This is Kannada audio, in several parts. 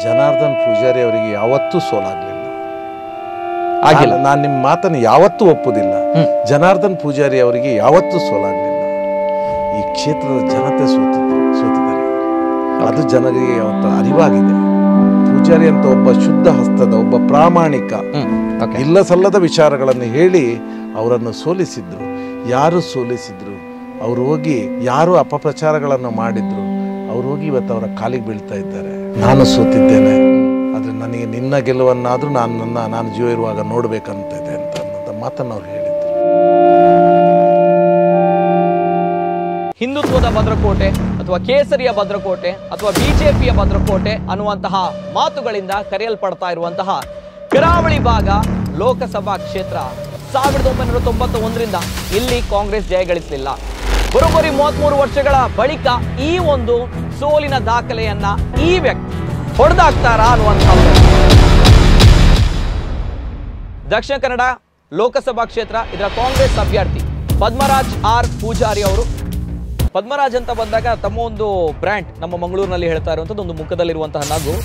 ಜನಾರ್ದನ್ ಪೂಜಾರಿ ಅವರಿಗೆ ಯಾವತ್ತೂ ಸೋಲಾಗ್ಲಿಲ್ಲ ಆಗಿಲ್ಲ ನಾನು ನಿಮ್ಮ ಮಾತನ್ನು ಯಾವತ್ತೂ ಒಪ್ಪುದಿಲ್ಲ ಹ್ಮ್. ಜನಾರ್ದನ್ ಪೂಜಾರಿ ಅವರಿಗೆ ಯಾವತ್ತೂ ಸೋಲಾಗ್ಲಿಲ್ಲ ಈ ಕ್ಷೇತ್ರದ ಜನತೆ ಸೋತಿದ್ರು ಸೋತಿದ್ದಾರೆ ಅದು ಜನರಿಗೆ ಅವತ್ತು ಅರಿವಾಗಿದೆ ಪೂಜಾರಿ ಅಂತ ಒಬ್ಬ ಶುದ್ಧ ಹಸ್ತದ ಒಬ್ಬ ಪ್ರಾಮಾಣಿಕ ಹ್ಮ್ ಓಕೆ ಇಲ್ಲ ಸಲ್ಲದ ವಿಚಾರಗಳನ್ನು ಹೇಳಿ ಅವರನ್ನು ಸೋಲಿಸಿದ್ರು ಯಾರು ಸೋಲಿಸಿದ್ರು ಅವರು ಹೋಗಿ ಯಾರು ಅಪಪ್ರಚಾರಗಳನ್ನು ಮಾಡಿದ್ರು ಅವ್ರು ಹೋಗಿ ಇವತ್ತು ಅವರ ಕಾಲಿಗೆ ಬೀಳ್ತಾ ಇದ್ದಾರೆ ನಾನು ಸೋತಿದ್ದೇನೆ ಆದರೆ ನನಗೆ ನಿನ್ನ ಗೆಲುವನ್ನಾದರೂ ನಾನು ನನ್ನ ನಾನು ಜೀವ ಇರುವಾಗ ನೋಡಬೇಕಂತ ಇದೆ ಅಂತ ಅನ್ನೋಂಥ ಮಾತನ್ನು ಅವ್ರು ಹೇಳಿದ್ರು ಹಿಂದುತ್ವದ ಭದ್ರಕೋಟೆ ಅಥವಾ ಕೇಸರಿಯ ಭದ್ರಕೋಟೆ ಅಥವಾ ಬಿಜೆಪಿಯ ಭದ್ರಕೋಟೆ ಅನ್ನುವಂತಹ ಮಾತುಗಳಿಂದ ಕರೆಯಲ್ಪಡ್ತಾ ಇರುವಂತಹ ಕರಾವಳಿ ಭಾಗ ಲೋಕಸಭಾ ಕ್ಷೇತ್ರ ಸಾವಿರದ ಒಂಬೈನೂರ ತೊಂಬತ್ತ ಒಂದರಿಂದ ಇಲ್ಲಿ ಕಾಂಗ್ರೆಸ್ ಜಯಗಳಿಸಲಿಲ್ಲ ಬರೋಬ್ಬರಿ ಮೂವತ್ಮೂರು ವರ್ಷಗಳ ಬಳಿಕ ಈ ಒಂದು ಸೋಲಿನ ದಾಖಲೆಯನ್ನ ಈ ವ್ಯಕ್ತಿ ಹೊಡೆದಾಕ್ತಾರಾ ಅನ್ನುವಂತಹ ದಕ್ಷಿಣ ಕನ್ನಡ ಲೋಕಸಭಾ ಕ್ಷೇತ್ರ ಇದರ ಕಾಂಗ್ರೆಸ್ ಅಭ್ಯರ್ಥಿ ಪದ್ಮರಾಜ್ ಆರ್ ಪೂಜಾರಿ ಅವರು ಪದ್ಮರಾಜ್ ಅಂತ ಬಂದಾಗ ತಮ್ಮ ಒಂದು ಬ್ರ್ಯಾಂಡ್ ನಮ್ಮ ಮಂಗಳೂರಿನಲ್ಲಿ ಹೇಳ್ತಾ ಇರುವಂಥದ್ದು ಒಂದು ಮುಖದಲ್ಲಿರುವಂತಹ ನಗು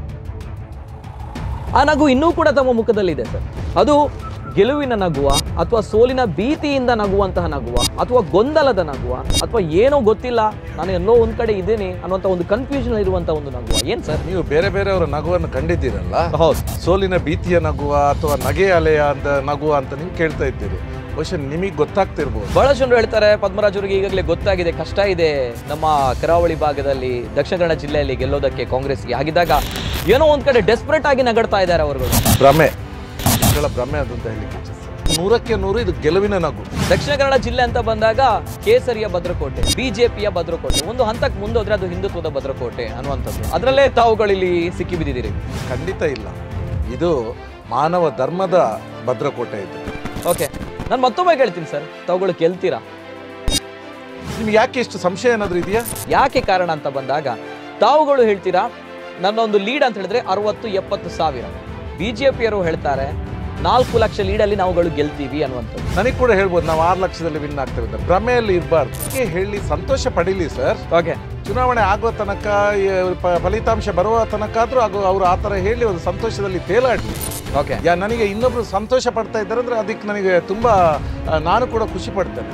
ಆ ನಗು ಇನ್ನೂ ಕೂಡ ತಮ್ಮ ಮುಖದಲ್ಲಿದೆ ಸರ್ ಅದು ಗೆಲುವಿನ ನಗುವ ಅಥವಾ ಸೋಲಿನ ಭೀತಿಯಿಂದ ನಗುವಂತಹ ನಗುವ ಅಥವಾ ಗೊಂದಲದ ನಗುವ ಅಥವಾ ಏನೋ ಗೊತ್ತಿಲ್ಲ ನಾನು ಎಲ್ಲೋ ಒಂದ್ ಕಡೆ ಇದ್ದೇನೆ ಅನ್ನುವಂಥ ಒಂದು ಕನ್ಫ್ಯೂಷನ್ ಇರುವಂತಹ ಒಂದು ನಗುವ ಏನ್ ಸರ್ ನೀವು ಬೇರೆ ಬೇರೆಯವರ ನಗುವನ್ನು ಕಂಡಿದ್ದೀರಲ್ಲ ಹೌದು ಸೋಲಿನ ಭೀತಿಯ ನಗುವ ಅಥವಾ ನಗೆ ಅಲೆಯ ಅಂತ ನಗುವ ಅಂತ ನೀವು ಕೇಳ್ತಾ ಇದ್ದೀರಿ ಬಹುಶಃ ನಿಮಗೆ ಗೊತ್ತಾಗ್ತಿರ್ಬೋದು ಬಹಳಷ್ಟು ಜನರು ಹೇಳ್ತಾರೆ ಪದ್ಮರಾಜ್ ಅವರಿಗೆ ಈಗಾಗಲೇ ಗೊತ್ತಾಗಿದೆ ಕಷ್ಟ ಇದೆ ನಮ್ಮ ಕರಾವಳಿ ಭಾಗದಲ್ಲಿ ದಕ್ಷಿಣ ಕನ್ನಡ ಜಿಲ್ಲೆಯಲ್ಲಿ ಗೆಲ್ಲೋದಕ್ಕೆ ಕಾಂಗ್ರೆಸ್ಗೆ ಆಗಿದ್ದಾಗ ಏನೋ ಒಂದ್ ಕಡೆ ಡೆಸ್ಪರೇಟ್ ಆಗಿ ನಗಡ್ತಾ ಇದ್ದಾರೆ ಅವರುಗಳು ಭ್ರಮೆ ಜನಗಳ ಭ್ರಮೆ ಅದು ಅಂತ ಹೇಳಲಿಕ್ಕೆ ಇಚ್ಛಿಸ್ತೇನೆ. ನೂರಕ್ಕೆ ನೂರು ಇದು ಗೆಲುವಿನ ನಗು ದಕ್ಷಿಣ ಕನ್ನಡ ಜಿಲ್ಲೆ ಅಂತ ಬಂದಾಗ ಕೇಸರಿಯ ಭದ್ರಕೋಟೆ ಬಿಜೆಪಿಯ ಭದ್ರಕೋಟೆ ಒಂದು ಹಂತಕ್ಕೆ ಮುಂದೋದ್ರೆ ಅದು ಹಿಂದುತ್ವದ ಭದ್ರಕೋಟೆ ಅನ್ನುವಂಥದ್ದು ಅದರಲ್ಲೇ ತಾವುಗಳು ಇಲ್ಲಿ ಸಿಕ್ಕಿ ಬಿದ್ದಿದ್ದೀರಿ ಖಂಡಿತ ಇಲ್ಲ ಇದು ಮಾನವ ಧರ್ಮದ ಭದ್ರಕೋಟೆ ಇದು ಓಕೆ ನಾನು ಮತ್ತೊಮ್ಮೆ ಕೇಳ್ತೀನಿ ಸರ್ ತಾವುಗಳು ಗೆಲ್ತೀರಾ ನಿಮ್ಗೆ ಯಾಕೆ ಇಷ್ಟು ಸಂಶಯ ಏನಾದರೂ ಇದೆಯಾ ಯಾಕೆ ಕಾರಣ ಅಂತ ಬಂದಾಗ ತಾವುಗಳು ಹೇಳ್ತೀರಾ ನನ್ನ ಒಂದು ಲೀಡ್ ಅಂತ ಹೇಳಿದ್ರೆ ಅರವತ್ತು ಎಪ್ಪತ್ತು ಸಾವಿರ ಬಿಜೆಪಿಯವರು ಹೇಳ್ತಾರೆ ನಾಲ್ಕು ಲಕ್ಷ ಲೀಡಲ್ಲಿ ನಾವುಗಳು ಗೆಲ್ತೀವಿ ಅನ್ನುವಂಥದ್ದು ನನಗೆ ಕೂಡ ಹೇಳ್ಬೋದು ನಾವು ಆರು ಲಕ್ಷದಲ್ಲಿ ವಿನ್ ಆಗ್ತೇವೆ ಅಂತ ಭ್ರಮೆಯಲ್ಲಿ ಇರಬಾರ್ದು ಅದಕ್ಕೆ ಹೇಳಿ ಸಂತೋಷ ಪಡೀಲಿ ಸರ್ ಓಕೆ ಚುನಾವಣೆ ಆಗೋ ತನಕ ಈ ಪ- ಫಲಿತಾಂಶ ಬರುವ ತನಕ ಆದರೂ ಆಗೋ ಅವರು ಆ ಥರ ಹೇಳಿ ಒಂದು ಸಂತೋಷದಲ್ಲಿ ತೇಲಾಡಲಿ ಓಕೆ ಯಾ ನನಗೆ ಇನ್ನೊಬ್ರು ಸಂತೋಷ ಪಡ್ತಾ ಇದ್ದಾರೆ ಅಂದ್ರೆ ಅದಕ್ಕೆ ನನಗೆ ತುಂಬ ಆ, ನಾನು ಕೂಡ ಖುಷಿ ಪಡ್ತೇನೆ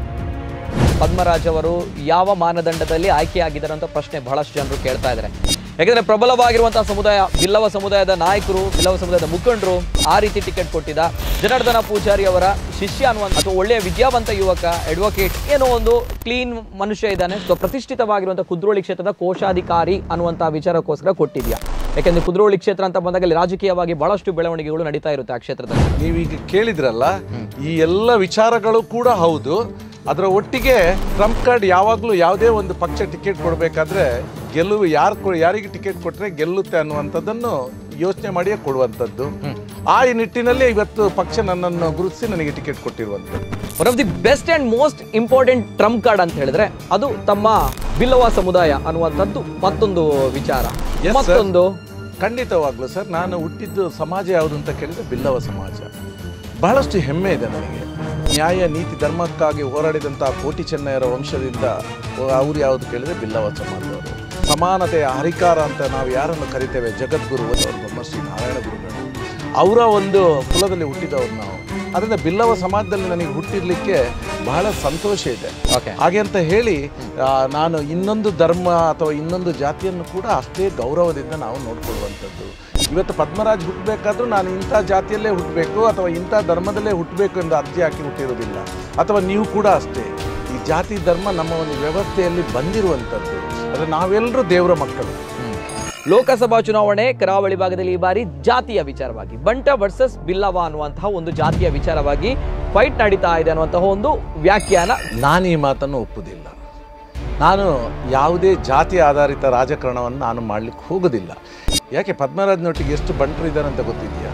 ಪದ್ಮರಾಜ್ ಅವರು ಯಾವ ಮಾನದಂಡದಲ್ಲಿ ಆಯ್ಕೆಯಾಗಿದ್ದಾರೆ ಅಂತ ಪ್ರಶ್ನೆ ಬಹಳಷ್ಟು ಜನರು ಕೇಳ್ತಾ ಇದ್ದಾರೆ ಯಾಕಂದ್ರೆ ಪ್ರಬಲವಾಗಿರುವಂತಹ ಸಮುದಾಯ ಬಿಲ್ಲವ ಸಮುದಾಯದ ನಾಯಕರು ಬಿಲ್ಲವ ಸಮುದಾಯದ ಮುಖಂಡರು ಆ ರೀತಿ ಟಿಕೆಟ್ ಕೊಟ್ಟಿದ್ದ ಜನಾರ್ದನ ಪೂಜಾರಿ ಅವರ ಶಿಷ್ಯ ಅನ್ನುವಂಥ ಅಥವಾ ಒಳ್ಳೆಯ ವಿದ್ಯಾವಂತ ಯುವಕ ಅಡ್ವೊಕೇಟ್ ಏನೋ ಒಂದು ಕ್ಲೀನ್ ಮನುಷ್ಯ ಇದ್ದಾನೆ ಸೊ ಪ್ರತಿಷ್ಠಿತವಾಗಿರುವಂತಹ ಕುದ್ರೋಳಿ ಕ್ಷೇತ್ರದ ಕೋಶಾಧಿಕಾರಿ ಅನ್ನುವಂತಹ ವಿಚಾರಕ್ಕೋಸ್ಕರ ಕೊಟ್ಟಿದ್ಯಾ ಯಾಕಂದ್ರೆ ಕುದ್ರೋಳಿ ಕ್ಷೇತ್ರ ಅಂತ ಬಂದಾಗ ಅಲ್ಲಿ ರಾಜಕೀಯವಾಗಿ ಬಹಳಷ್ಟು ಬೆಳವಣಿಗೆಗಳು ನಡೀತಾ ಇರುತ್ತೆ ಆ ಕ್ಷೇತ್ರದಲ್ಲಿ ನೀವೀಗ ಕೇಳಿದ್ರಲ್ಲ ಈ ಎಲ್ಲ ವಿಚಾರಗಳು ಕೂಡ ಹೌದು ಅದರ ಒಟ್ಟಿಗೆ ಟ್ರಂಪ್ ಕಾರ್ಡ್ ಯಾವಾಗಲೂ ಯಾವುದೇ ಒಂದು ಪಕ್ಷ ಟಿಕೆಟ್ ಕೊಡಬೇಕಾದ್ರೆ ಗೆಲುವು ಯಾರು ಯಾರಿಗೆ ಟಿಕೆಟ್ ಕೊಟ್ಟರೆ ಗೆಲ್ಲುತ್ತೆ ಅನ್ನುವಂಥದ್ದನ್ನು ಯೋಚನೆ ಮಾಡಿಯೇ ಕೊಡುವಂಥದ್ದು ಆ ನಿಟ್ಟಿನಲ್ಲಿ ಇವತ್ತು ಪಕ್ಷ ನನ್ನನ್ನು ಗುರುತಿಸಿ ನನಗೆ ಟಿಕೆಟ್ ಕೊಟ್ಟಿರುವಂಥದ್ದು one of the best and most important trump card ಅಂತ ಹೇಳಿದ್ರೆ ಅದು ತಮ್ಮ ಬಿಲ್ಲವ ಸಮುದಾಯ ಅನ್ನುವಂಥದ್ದು ಮತ್ತೊಂದು ವಿಚಾರ Yes, sir. ಮತ್ತೊಂದು ಖಂಡಿತವಾಗ್ಲೂ ಸರ್ ನಾನು ಹುಟ್ಟಿದ್ದು ಸಮಾಜ ಯಾವುದು ಅಂತ ಕೇಳಿದ್ರೆ ಬಿಲ್ಲವ ಸಮಾಜ ಬಹಳಷ್ಟು ಹೆಮ್ಮೆ ಇದೆ ನನಗೆ ನ್ಯಾಯ ನೀತಿ ಧರ್ಮಕ್ಕಾಗಿ ಹೋರಾಡಿದಂಥ ಕೋಟಿ ಚೆನ್ನಯ್ಯರ ವಂಶದಿಂದ ಅವ್ರು ಯಾವುದು ಕೇಳಿದ್ರೆ ಬಿಲ್ಲವ ಸಮಾಜದವರು ಸಮಾನತೆಯ ಹರಿಕಾರ ಅಂತ ನಾವು ಯಾರನ್ನು ಕರಿತೇವೆ ಜಗದ್ಗುರು ಅವರು ಬ್ರಹ್ಮಶ್ರೀ ನಾರಾಯಣ ಗುರುಗಳು ಅವರ ಒಂದು ಕುಲದಲ್ಲಿ ಹುಟ್ಟಿದವರು ನಾವು ಅದರಿಂದ ಬಿಲ್ಲವ ಸಮಾಜದಲ್ಲಿ ನನಗೆ ಹುಟ್ಟಿರ್ಲಿಕ್ಕೆ ಬಹಳ ಸಂತೋಷ ಇದೆ ಓಕೆ ಹಾಗೆ ಅಂತ ಹೇಳಿ ಆ, ನಾನು ಇನ್ನೊಂದು ಧರ್ಮ ಅಥವಾ ಇನ್ನೊಂದು ಜಾತಿಯನ್ನು ಕೂಡ ಅಷ್ಟೇ ಗೌರವದಿಂದ ನಾವು ನೋಡ್ಕೊಳ್ಳುವಂಥದ್ದು ಇವತ್ತು ಪದ್ಮರಾಜ್ ಹುಟ್ಟಬೇಕಾದ್ರೂ ನಾನು ಇಂಥ ಜಾತಿಯಲ್ಲೇ ಹುಟ್ಟಬೇಕು ಅಥವಾ ಇಂಥ ಧರ್ಮದಲ್ಲೇ ಹುಟ್ಟಬೇಕು ಎಂದು ಅರ್ಜಿ ಹಾಕಿ ಹುಟ್ಟಿರೋದಿಲ್ಲ ಅಥವಾ ನೀವು ಕೂಡ ಅಷ್ಟೇ ಈ ಜಾತಿ ಧರ್ಮ ನಮ್ಮ ಒಂದು ವ್ಯವಸ್ಥೆಯಲ್ಲಿ ಬಂದಿರುವಂಥದ್ದು ಆದರೆ ನಾವೆಲ್ಲರೂ ದೇವರ ಮಕ್ಕಳು ಲೋಕಸಭಾ ಚುನಾವಣೆ ಕರಾವಳಿ ಭಾಗದಲ್ಲಿ ಈ ಬಾರಿ ಜಾತಿಯ ವಿಚಾರವಾಗಿ ಬಂಟ ವರ್ಸಸ್ ಬಿಲ್ಲವ ಅನ್ನುವಂತಹ ಒಂದು ಜಾತಿಯ ವಿಚಾರವಾಗಿ ಫೈಟ್ ನಡೀತಾ ಇದೆ ಅನ್ನುವಂತಹ ಒಂದು ವ್ಯಾಖ್ಯಾನ ನಾನು ಈ ಮಾತನ್ನು ಒಪ್ಪುವುದಿಲ್ಲ ನಾನು ಯಾವುದೇ ಜಾತಿ ಆಧಾರಿತ ರಾಜಕಾರಣವನ್ನು ನಾನು ಮಾಡಲಿಕ್ಕೆ ಹೋಗೋದಿಲ್ಲ ಯಾಕೆ ಪದ್ಮರಾಜ್ನೊಟ್ಟಿಗೆ ಎಷ್ಟು ಬಂಟರು ಇದ್ದಾರೆ ಅಂತ ಗೊತ್ತಿದೆಯಾ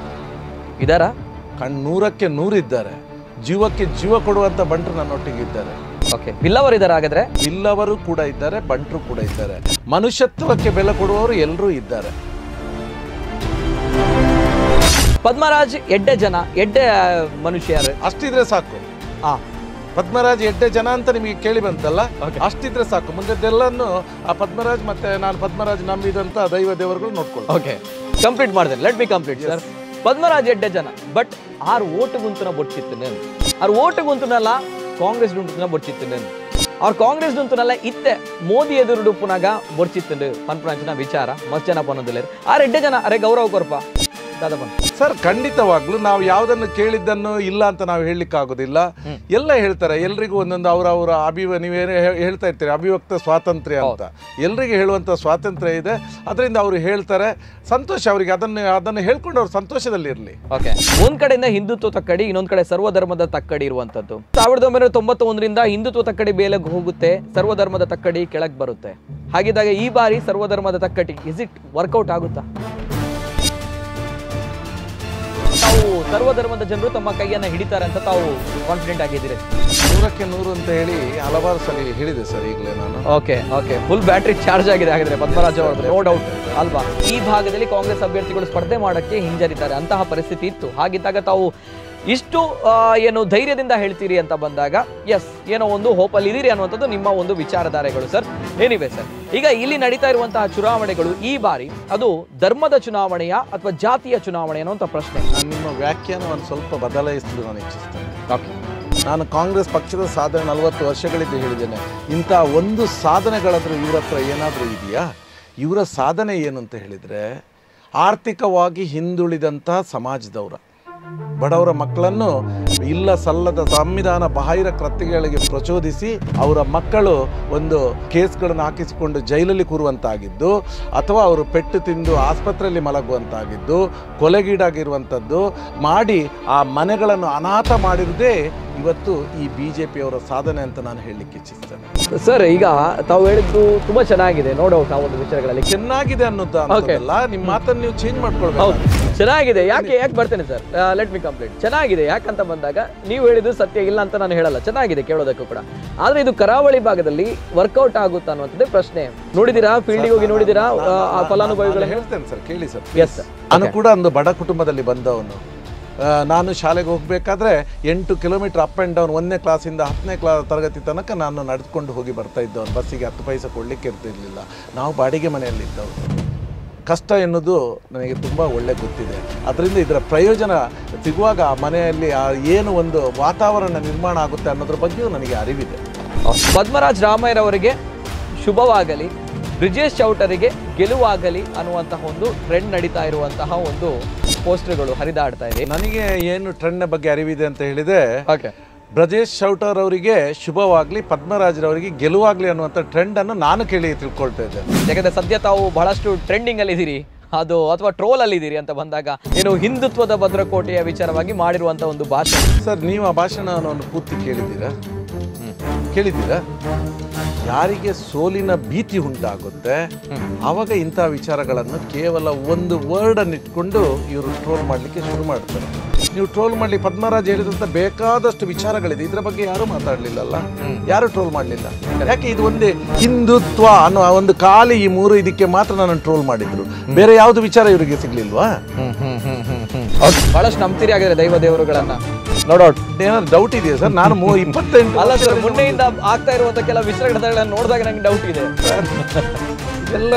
ಇದರ ಕಣ್ ನೂರಕ್ಕೆ ನೂರಿದ್ದಾರೆ ಜೀವಕ್ಕೆ ಜೀವ ಕೊಡುವಂಥ ಬಂಟರು ನನ್ನೊಟ್ಟಿಗೆ ಇದ್ದಾರೆ ಓಕೆ ಬಿಲ್ಲವರು ಇದಾರೆ ಹಾಗಾದ್ರೆ ಇಲ್ಲವರು ಕೂಡ ಇದ್ದಾರೆ ಬಂಟರು ಕೂಡ ಇದ್ದಾರೆ ಮನುಷ್ಯತ್ವಕ್ಕೆ ಬೆಲೆ ಕೊಡುವವರು ಎಲ್ಲರೂ ಇದ್ದಾರೆ ಪದ್ಮರಾಜ್ ಎಡ್ಡೆ ಜನ ಎಡ್ಡೆ ಮನುಷ್ಯರು ಅಷ್ಟಿದ್ರೆ ಸಾಕು ಆ ಪದ್ಮರಾಜ್ ಎಡ್ಡೆ ಜನ ಅಂತ ನಿಮಗೆ ಕೇಳಿ ಬಂತಲ್ಲ Okay. ಅಷ್ಟಿದ್ರೆ ಸಾಕು ಮುಂದೆಲ್ಲನ್ನು ಆ ಪದ್ಮರಾಜ್ ಮತ್ತೆ ನಾನು ಪದ್ಮರಾಜ್ ನಂಬಿದಂತ ದೈವ ದೇವರುಗಳು ನೋಡ್ಕೊಳ್ಳಿ ಓಕೆ ಕಂಪ್ಲೀಟ್ ಮಾಡ್ತೇನೆ let be complete sir Padmaraj ಎಡ್ಡೆ ಜನ ಬಟ್ ಆರು ಓಟು ಗುಂತುನ ಬೊಡ್ಚಿತ್ತು నేను ಆರು ಓಟು ಗುಂತುನಲ್ಲ ಕಾಂಗ್ರೆಸ್ ಗುಂತುನ ಬೊಡ್ಚಿತ್ತು నేను ಅವ್ರ ಕಾಂಗ್ರೆಸ್ ಗುಂತುನಲ್ಲ ಇತ್ತೆ ಮೋದಿ ಎದುರುಡು ಪುನಗ ಬೊಡ್ಚಿತ್ತು ಪನ್ಪುನಂಚಿನ ವಿಚಾರ ಮಸ್ತ್ ಜನ ಪನ್ನೋದಿಲ್ಲ ಆ ಎಡ್ಡೆ ಜನ ಅರೆ ಗೌರವ ಕೊರಪ ದಾದಪ್ಪ ಸರ್ ಖಂಡಿತವಾಗ್ಲೂ ನಾವು ಯಾವುದನ್ನು ಕೇಳಿದ್ದನ್ನು ಇಲ್ಲ ಅಂತ ನಾವು ಹೇಳಲಿಕ್ಕೆ ಆಗೋದಿಲ್ಲ ಎಲ್ಲ ಹೇಳ್ತಾರೆ ಎಲ್ರಿಗೂ ಒಂದೊಂದು ಅವರ ಅವರ ಅಭಿವ ನೀವೇನು ಹೇ- ಹೇಳ್ತಾ ಇರ್ತೀರಿ ಅಭಿವ್ಯಕ್ತ ಸ್ವಾತಂತ್ರ್ಯ ಅಂತ ಎಲ್ರಿಗೆ ಹೇಳುವಂಥ ಸ್ವಾತಂತ್ರ್ಯ ಇದೆ ಅದರಿಂದ ಅವರು ಹೇಳ್ತಾರೆ ಸಂತೋಷ ಅವರಿಗೆ ಅದನ್ನು ಅದನ್ನು ಹೇಳ್ಕೊಂಡು ಅವ್ರು ಸಂತೋಷದಲ್ಲಿ ಇರಲಿ ಓಕೆ ಒಂದ್ ಕಡೆಯಿಂದ ಹಿಂದುತ್ವ ತಕ್ಕಡಿ ಇನ್ನೊಂದ್ ಕಡೆ ಸರ್ವಧರ್ಮದ ತಕ್ಕಡಿ ಇರುವಂತದ್ದು ಸಾವಿರದ ಒಂಬೈನೂರ ತೊಂಬತ್ತೊಂದರಿಂದ ಹಿಂದುತ್ವ ತಕ್ಕಡಿ ಬೇಲೆಗೆ ಹೋಗುತ್ತೆ ಸರ್ವಧರ್ಮದ ತಕ್ಕಡಿ ಕೆಳಗೆ ಬರುತ್ತೆ ಹಾಗಿದ್ದಾಗ ಈ ಬಾರಿ ಸರ್ವಧರ್ಮದ ತಕ್ಕಡಿ ಇಸ್ ಇಟ್ ವರ್ಕೌಟ್ ಆಗುತ್ತಾ ತಾವು ಸರ್ವಧರ್ಮದ ಜನರು ತಮ್ಮ ಕೈಯನ್ನ ಹಿಡಿತಾರೆ ಅಂತ ತಾವು ಕಾನ್ಫಿಡೆಂಟ್ ಆಗಿದ್ದೀರಿ ನೂರಕ್ಕೆ ನೂರು ಅಂತ ಹೇಳಿ ಹಲವಾರು ಸಲ ಹೇಳಿದೆ ಸರ್ ಈಗಲೇ ನಾನು okay okay full battery charge ಆಗಿದೆ ಹಾಗಾದ್ರೆ ಪದ್ಮರಾಜ್ ಅವರದ್ದು ನೋ ಡೌಟ್ ಅಲ್ವಾ ಈ ಭಾಗದಲ್ಲಿ ಕಾಂಗ್ರೆಸ್ ಅಭ್ಯರ್ಥಿಗಳು ಸ್ಪರ್ಧೆ ಮಾಡಕ್ಕೆ ಹಿಂಜರಿತಾರೆ ಅಂತಹ ಪರಿಸ್ಥಿತಿ ಇತ್ತು ಹಾಗಿದ್ದಾಗ ತಾವು ಇಷ್ಟು ಆ, ಏನು ಧೈರ್ಯದಿಂದ ಹೇಳ್ತೀರಿ ಅಂತ ಬಂದಾಗ ಎಸ್ ಏನೋ ಒಂದು ಹೋಪಲ್ಲಿ ಇದೀರಿ ಅನ್ನುವಂಥದ್ದು ನಿಮ್ಮ ಒಂದು ವಿಚಾರಧಾರೆಗಳು ಸರ್ ಏನಿವೆ ಸರ್ ಈಗ ಇಲ್ಲಿ ನಡೀತಾ ಇರುವಂತಹ ಚುನಾವಣೆಗಳು ಈ ಬಾರಿ ಅದು ಧರ್ಮದ ಚುನಾವಣೆಯ ಅಥವಾ ಜಾತಿಯ ಚುನಾವಣೆ ಅನ್ನುವಂಥ ಪ್ರಶ್ನೆ ನಾನು ನಿಮ್ಮ ವ್ಯಾಖ್ಯಾನವನ್ನು ಸ್ವಲ್ಪ ಬದಲಾಯಿಸಲು ನಾನು ಇಚ್ಛಿಸ್ತೇನೆ ಓಕೆ ನಾನು ಕಾಂಗ್ರೆಸ್ ಪಕ್ಷದ ಸಾಧನೆ ನಲವತ್ತು ವರ್ಷಗಳಿದ್ದು ಹೇಳಿದ್ದೇನೆ ಇಂಥ ಒಂದು ಸಾಧನೆಗಳಾದರೂ ಇವ್ರ ಹತ್ರ ಏನಾದರೂ ಇದೆಯಾ ಇವರ ಸಾಧನೆ ಏನು ಅಂತ ಹೇಳಿದರೆ ಆರ್ಥಿಕವಾಗಿ ಹಿಂದುಳಿದಂಥ ಸಮಾಜದವರ ಬಡವರ ಮಕ್ಕಳನ್ನು ಇಲ್ಲ ಸಲ್ಲದ ಸಂವಿಧಾನ ಬಾಹಿರ ಕೃತ್ಯಗಳಿಗೆ ಪ್ರಚೋದಿಸಿ ಅವರ ಮಕ್ಕಳು ಒಂದು ಕೇಸ್ಗಳನ್ನು ಹಾಕಿಸಿಕೊಂಡು ಜೈಲಲ್ಲಿ ಕೂರುವಂತಾಗಿದ್ದು ಅಥವಾ ಅವರು ಪೆಟ್ಟು ತಿಂದು ಆಸ್ಪತ್ರೆಯಲ್ಲಿ ಮಲಗುವಂತಾಗಿದ್ದು ಕೊಲೆಗೀಡಾಗಿರುವಂಥದ್ದು ಮಾಡಿ ಆ ಮನೆಗಳನ್ನು ಅನಾಥ ಮಾಡಿರುವುದೇ ಇವತ್ತು ಈ ಬಿ ಜೆ ಪಿಯವರ ಸಾಧನೆ ಅಂತ ನಾನು ಹೇಳಲಿಕ್ಕೆ ಇಚ್ಛಿಸ್ತೇನೆ ಸರ್ ಈಗ ತಾವು ಹೇಳಿದ್ದು ತುಂಬಾ ಚೆನ್ನಾಗಿದೆ ನೋ ಡೌಟ್ ಆ ಒಂದು ವಿಚಾರಗಳಲ್ಲಿ ಚೆನ್ನಾಗಿದೆ ಅನ್ನೋದು ಅಂತದಲ್ಲ ನಿಮ್ಮ ಮಾತನ್ನು ನೀವು ಚೇಂಜ್ ಮಾಡ್ಕೊಳ್ಬೇಕು ಹೌದು ಚೆನ್ನಾಗಿದೆ ಯಾಕೆ ಯಾಕೆ ಬರ್ತೇನೆ ಸರ್ ಲೆಟ್ ಮಿ ಕಂಪ್ಲೀಟ್ ಚೆನ್ನಾಗಿದೆ ಯಾಕಂತ ಬಂದಾಗ ನೀವು ಹೇಳಿದ್ದು ಸತ್ಯ ಇಲ್ಲ ಅಂತ ನಾನು ಹೇಳಲ್ಲ ಚೆನ್ನಾಗಿದೆ ಕೇಳೋದಕ್ಕೂ ಕೂಡ ಆದ್ರೆ ಇದು ಕರಾವಳಿ ಭಾಗದಲ್ಲಿ ವರ್ಕೌಟ್ ಆಗುತ್ತಾ ಅನ್ನುವಂಥದ್ದೇ ಪ್ರಶ್ನೆ ನೋಡಿದಿರಾ ಫೀಲ್ಡಿಗೆ ಹೋಗಿ ನೋಡಿದಿರಾ ಆ, ಆ ಫಲಾನುಭವಿಗಳ ನಾನು ಹೇಳ್ತೇನೆ ಸರ್ ಕೇಳಿ ಸರ್ ಎಸ್ ನಾನು ಕೂಡ ಒಂದು ಬಡ ಕುಟುಂಬದಲ್ಲಿ ಬಂದವನು ಆ, ನಾನು ಶಾಲೆಗೆ ಹೋಗಬೇಕಾದ್ರೆ ಎಂಟು ಕಿಲೋಮೀಟರ್ ಅಪ್ ಆ್ಯಂಡ್ ಡೌನ್ ಒಂದನೇ ಕ್ಲಾಸಿಂದ ಹತ್ತನೇ ಕ್ಲಾ ತರಗತಿ ತನಕ ನಾನು ನಡೆದುಕೊಂಡು ಹೋಗಿ ಬರ್ತಾ ಇದ್ದವನು ಬಸ್ಸಿಗೆ ಹತ್ತು ಪೈಸೆ ಕೊಡಲಿಕ್ಕೆ ಇರ್ತಿರ್ಲಿಲ್ಲ ನಾವು ಬಾಡಿಗೆ ಮನೆಯಲ್ಲಿದ್ದವರು ಕಷ್ಟ ಎನ್ನುವುದು ನನಗೆ ತುಂಬ ಒಳ್ಳೆ ಗೊತ್ತಿದೆ ಅದರಿಂದ ಇದರ ಪ್ರಯೋಜನ ಸಿಗುವಾಗ ಆ ಮನೆಯಲ್ಲಿ ಆ ಏನು ಒಂದು ವಾತಾವರಣ ನಿರ್ಮಾಣ ಆಗುತ್ತೆ ಅನ್ನೋದ್ರ ಬಗ್ಗೆಯೂ ನನಗೆ ಅರಿವಿದೆ ಪದ್ಮರಾಜ್ ರಾಮಯ್ಯರವರಿಗೆ ಶುಭವಾಗಲಿ ಬ್ರಿಜೇಶ್ ಚೌಟರಿಗೆ ಗೆಲುವಾಗಲಿ ಅನ್ನುವಂತಹ ಒಂದು ಟ್ರೆಂಡ್ ನಡೀತಾ ಇರುವಂತಹ ಒಂದು ಪೋಸ್ಟರ್ಗಳು ಹರಿದಾಡ್ತಾ ಇದೆ ನನಗೆ ಏನು ಟ್ರೆಂಡ್ನ ಬಗ್ಗೆ ಅರಿವಿದೆ ಅಂತ ಹೇಳಿದೆ ಓಕೆ ಬ್ರಜೇಶ್ ಶೌಟರ್ ಅವರಿಗೆ ಶುಭವಾಗಲಿ ಪದ್ಮರಾಜ್ರವರಿಗೆ ಗೆಲುವಾಗಲಿ ಅನ್ನುವಂಥ ಟ್ರೆಂಡನ್ನು ನಾನು ಕೇಳಿ ತಿಳ್ಕೊಳ್ತಾ ಇದ್ದೇನೆ ಯಾಕಂದ್ರೆ ಸದ್ಯ ತಾವು ಬಹಳಷ್ಟು ಟ್ರೆಂಡಿಂಗ್ ಅಲ್ಲಿ ಇದ್ದೀರಿ ಅದು ಅಥವಾ ಟ್ರೋಲ್ ಅಲ್ಲಿ ಇದ್ದೀರಿ ಅಂತ ಬಂದಾಗ ಏನು ಹಿಂದುತ್ವದ ಭದ್ರಕೋಟೆಯ ವಿಚಾರವಾಗಿ ಮಾಡಿರುವಂತ ಒಂದು ಭಾಷೆ ಸರ್ ನೀವು ಆ ಭಾಷಣವನ್ನು ಪೂರ್ತಿ ಕೇಳಿದ್ದೀರಾ ಕೇಳಿದ್ದೀರಾ ಯಾರಿಗೆ ಸೋಲಿನ ಭೀತಿ ಉಂಟಾಗುತ್ತೆ ಆವಾಗ ಇಂಥ ವಿಚಾರಗಳನ್ನು ಕೇವಲ ಒಂದು ವರ್ಡ್ ಅನ್ನು ಇಟ್ಕೊಂಡು ಇವರು ಟ್ರೋಲ್ ಮಾಡಲಿಕ್ಕೆ ಶುರು ಮಾಡ್ತಾರೆ ನೀವು ಟ್ರೋಲ್ ಮಾಡಲಿ ಪದ್ಮರಾಜ್ ಹೇಳಿದಂಥ ಬೇಕಾದಷ್ಟು ವಿಚಾರಗಳಿದೆ ಇದರ ಬಗ್ಗೆ ಯಾರೂ ಮಾತಾಡಲಿಲ್ಲಲ್ಲ ಯಾರು ಟ್ರೋಲ್ ಮಾಡಲಿಲ್ಲ ಯಾಕೆ ಇದು ಒಂದೇ ಹಿಂದುತ್ವ ಅನ್ನೋ ಆ ಒಂದು ಖಾಲಿ ಈ ಮೂರು ಇದಕ್ಕೆ ಮಾತ್ರ ನಾನು ಟ್ರೋಲ್ ಮಾಡಿದ್ರು ಬೇರೆ ಯಾವುದು ವಿಚಾರ ಇವರಿಗೆ ಸಿಗ್ಲಿಲ್ವಾ ಬಹಳಷ್ಟು ನಂಬ್ತೀರಿ ಆಗಿದ್ರೆ ದೈವ ದೇವರುಗಳನ್ನ ನೋ ಡೌಟ್ ಏನಾದ್ರು ಡೌಟ್ ಇದೆಯಾ ಸರ್ ನಾನು ಮೂ- ಇಪ್ಪತ್ತೆಂಟು ಅಲ್ಲ ಸರ್ ವರ್ಷದಿಂದ ಮೊನ್ನೆಯಿಂದ ಆಗ್ತಾ ಇರುವಂತ ಕೆಲ ವಿಚಾರಗಳನ್ನ ನೋಡಿದಾಗ ನಂಗೆ ಡೌಟ್ ಇದೆ ಎಲ್ಲ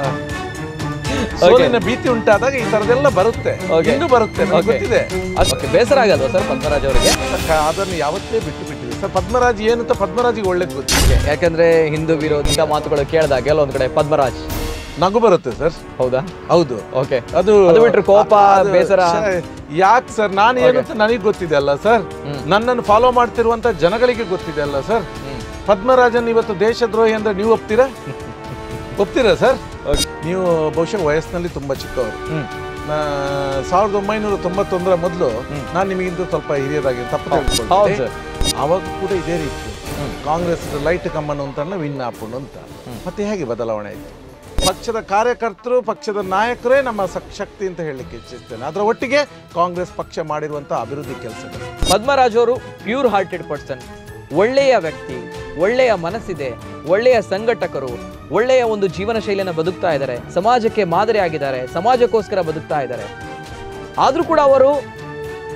ಸೋಲಿನ ಭೀತಿ ಉಂಟಾದಾಗ ಈ ತರದೆಲ್ಲ ಬರುತ್ತೆ Okay. ಇನ್ನೂ ಬರುತ್ತೆ ನನಗೆ Okay. ಗೊತ್ತಿದೆ ಅಷ್ಟೇ ಬೇಸರ ಆಗಲ್ವಾ ಸರ್ ಪದ್ಮರಾಜ್ ಅವರಿಗೆ ಕ- ಅದನ್ನು ಯಾವತ್ತೇ ಬಿಟ್ಟು ಬಿಟ್ಟಿದೆ ಸರ್ ಪದ್ಮರಾಜ್ ಏನು ಅಂತ ಪದ್ಮರಾಜಿಗೆ ಒಳ್ಳೇದು ಗೊತ್ತಿದೆ ಯಾಕಂದ್ರೆ ಹಿಂದೂ ವಿರೋಧಿ ಮಾತುಗಳು ಕೇಳಿದಾಗ ಕೆಲವೊಂದ್ ಕಡೆ ಪದ್ಮರಾಜ್ ನಗು ಬರುತ್ತೆ ಸರ್ ಹೌದಾ ಹೌದು ಓಕೆ ಅದು ಅದು ಬಿಟ್ರೆ ಕೋಪ, ಅದು- ಬೇಸರ? ಶ- ಯಾಕ್ ಸರ್ ನಾನು ಏನು ಅಂತ ನನಗೆ ಗೊತ್ತಿದೆ ಅಲ್ಲ ಸರ್ ನನ್ನನ್ನು ಫಾಲೋ ಮಾಡ್ತಿರುವಂತ ಜನಗಳಿಗೆ ಗೊತ್ತಿದೆ ಅಲ್ಲ ಸರ್ ಪದ್ಮರಾಜನ್ ಇವತ್ತು ದೇಶದ್ರೋಹಿ ಅಂದ್ರೆ ನೀವು ಒಪ್ತೀರಾ ಒಪ್ತೀರಾ ಸರ್ ನೀವು ಬಹುಶಃ ವಯಸ್ಸಿನಲ್ಲಿ ತುಂಬಾ ಚಿಕ್ಕವರು ನಾ- ಸಾವಿರದ ಒಂಬೈನೂರ ತೊಂಬತ್ತೊಂದರ ಮೊದಲು ನಾನು ನಿಮಗಿಂತ ಸ್ವಲ್ಪ ಹಿರಿಯದಾಗಿ ತಪ್ಪು ಹೌದು ತಿಳ್ಕೊಳ್ತೀನಿ ಸರ್. ಅವಾಗ ಕೂಡ ಇದೇ ರೀತಿ ಕಾಂಗ್ರೆಸ್ ಲೈಟ್ ಕಮ್ಮನ್ ಅಂತ ವಿನ್ ಹಾಕೊಂಡು ಅಂತ ಮತ್ತೆ ಹೇಗೆ ಬದಲಾವಣೆ ಆಯಿತು ಪಕ್ಷದ ಕಾರ್ಯಕರ್ತರು ಪಕ್ಷದ ನಾಯಕರೇ ನಮ್ಮ ಸಕ್- ಶಕ್ತಿ ಅಂತ ಹೇಳಲಿಕ್ಕೆ ಇಚ್ಛಿಸ್ತೇನೆ ಅದರ ಒಟ್ಟಿಗೆ ಕಾಂಗ್ರೆಸ್ ಪಕ್ಷ ಮಾಡಿರುವಂಥ ಅಭಿವೃದ್ಧಿ ಕೆಲಸಗಳು ಪದ್ಮರಾಜ್ ಅವರು ಪ್ಯೂರ್ ಹಾರ್ಟೆಡ್ ಪರ್ಸನ್ ಒಳ್ಳೆಯ ವ್ಯಕ್ತಿ ಒಳ್ಳೆಯ ಮನಸ್ಸಿದೆ ಒಳ್ಳೆಯ ಸಂಘಟಕರು ಒಳ್ಳೆಯ ಒಂದು ಜೀವನ ಶೈಲಿಯನ್ನು ಬದುಕ್ತಾ ಇದ್ದಾರೆ ಸಮಾಜಕ್ಕೆ ಮಾದರಿ ಆಗಿದ್ದಾರೆ ಸಮಾಜಕ್ಕೋಸ್ಕರ ಬದುಕ್ತಾ ಇದ್ದಾರೆ ಆದರೂ ಕೂಡ ಅವರು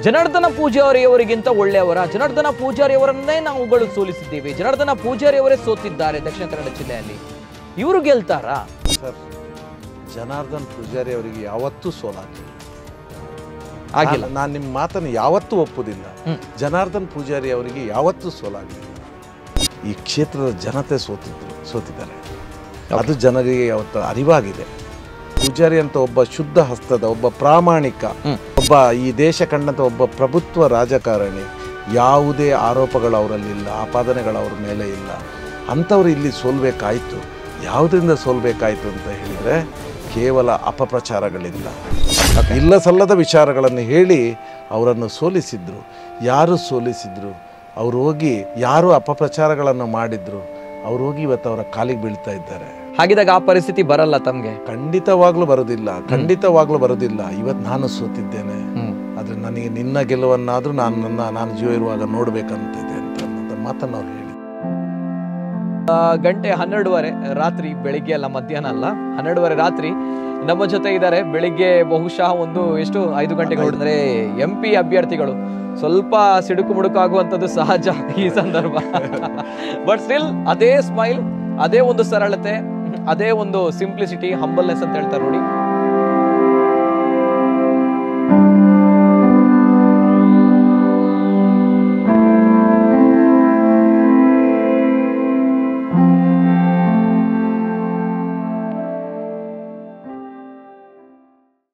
ಜನಾರ್ದನ ಪೂಜಾರಿಯವರಿಗಿಂತ ಒಳ್ಳೆಯವರ ಜನಾರ್ದನ ಪೂಜಾರಿಯವರನ್ನೇ ನಾವುಗಳು ಸೋಲಿಸಿದ್ದೀವಿ ಜನಾರ್ದನ ಪೂಜಾರಿಯವರೇ ಸೋತಿದ್ದಾರೆ ದಕ್ಷಿಣ ಕನ್ನಡ ಜಿಲ್ಲೆಯಲ್ಲಿ ಇವರು ಗೆಲ್ತಾರಾ ಸರ್ ಜನಾರ್ದನ್ ಪೂಜಾರಿ ಅವರಿಗೆ ಯಾವತ್ತೂ ಸೋಲಾಗಿಲ್ಲ ಆಗಿಲ್ಲ ನಾನು ನಿಮ್ಮ ಮಾತನ್ನು ಯಾವತ್ತೂ ಒಪ್ಪುದಿಲ್ಲ ಹ್ಮ್. ಜನಾರ್ದನ್ ಪೂಜಾರಿ ಅವರಿಗೆ ಯಾವತ್ತೂ ಸೋಲಾಗಿಲ್ಲ ಈ ಕ್ಷೇತ್ರದ ಜನತೆ ಸೋತಿದ್ರು ಸೋತಿದ್ದಾರೆ ಅದು ಜನರಿಗೆ ಯಾವತ್ತು ಅರಿವಾಗಿದೆ ಪೂಜಾರಿ ಅಂತ ಒಬ್ಬ ಶುದ್ಧ ಹಸ್ತದ ಒಬ್ಬ ಪ್ರಾಮಾಣಿಕ ಹ್ಮ್. ಒಬ್ಬ ಈ ದೇಶ ಕಂಡಂತ ಒಬ್ಬ ಪ್ರಭುತ್ವ ರಾಜಕಾರಣಿ ಯಾವುದೇ ಆರೋಪಗಳು ಅವರಲ್ಲಿಲ್ಲ ಆಪಾದನೆಗಳು ಅವ್ರ ಮೇಲೆ ಇಲ್ಲ ಅಂಥವ್ರು ಇಲ್ಲಿ ಸೋಲ್ಬೇಕಾಯ್ತು ಯಾವುದರಿಂದ ಸೋಲ್ಬೇಕಾಯ್ತು ಅಂತ ಹೇಳಿದರೆ ಕೇವಲ ಅಪಪ್ರಚಾರಗಳಿಂದ ಇಲ್ಲ ಸಲ್ಲದ ವಿಚಾರಗಳನ್ನು ಹೇಳಿ ಅವರನ್ನು ಸೋಲಿಸಿದ್ರು ಯಾರು ಸೋಲಿಸಿದ್ರು ಅವ್ರು ಹೋಗಿ ಯಾರು ಅಪಪ್ರಚಾರಗಳನ್ನು ಮಾಡಿದ್ರು ಅವ್ರು ಹೋಗಿ ಇವತ್ತು ಅವರ ಕಾಲಿಗೆ ಬೀಳ್ತಾ ಇದ್ದಾರೆ ಹಾಗಿದಾಗ ಆ ಪರಿಸ್ಥಿತಿ ಬರಲ್ಲ ತಮ್ಗೆ ಖಂಡಿತವಾಗ್ಲೂ ಬರೋದಿಲ್ಲ ಖಂಡಿತವಾಗ್ಲೂ ಬರೋದಿಲ್ಲ ಇವತ್ತು ನಾನು ಸೋತಿದ್ದೇನೆ ಹ್ಮ್ ಆದರೆ ನನಗೆ ನಿನ್ನ ಗೆಲುವನ್ನಾದರೂ ನಾನು ನನ್ನ ನಾನು ಜೀವ ಇರುವಾಗ ನೋಡಬೇಕಂತಿದೆ ಅಂತ ಅನ್ನೋಂಥ ಮಾತನ್ನು ಅವ್ರು ಹೇಳಿ ಆ, ಗಂಟೆ ಹನ್ನೆರಡುವರೆ ರಾತ್ರಿ ಬೆಳಿಗ್ಗೆ ಅಲ್ಲ ಮಧ್ಯಾಹ್ನ ಅಲ್ಲ ಹನ್ನೆರಡುವರೆ ರಾತ್ರಿ ನಮ್ಮ ಜೊತೆ ಇದ್ದಾರೆ ಬೆಳಿಗ್ಗೆ ಬಹುಶಃ ಒಂದು ಎಷ್ಟು ಐದು ಗಂಟೆಗೆ ಹೊರಡಿದ್ರೆ ಎಂ ಪಿ ಅಭ್ಯರ್ಥಿಗಳು ಸ್ವಲ್ಪ ಸಿಡುಕು ಮುಡುಕು ಆಗುವಂಥದ್ದು ಸಹಜ ಈ ಸಂದರ್ಭ ಬಟ್ ಸ್ಟಿಲ್ ಅದೇ ಸ್ಮೈಲ್ ಅದೇ ಒಂದು ಸರಳತೆ ಅದೇ ಒಂದು ಸಿಂಪ್ಲಿಸಿಟಿ ಹಂಬಲ್ನೆಸ್ ಅಂತ ಹೇಳ್ತಾರೆ ನೋಡಿ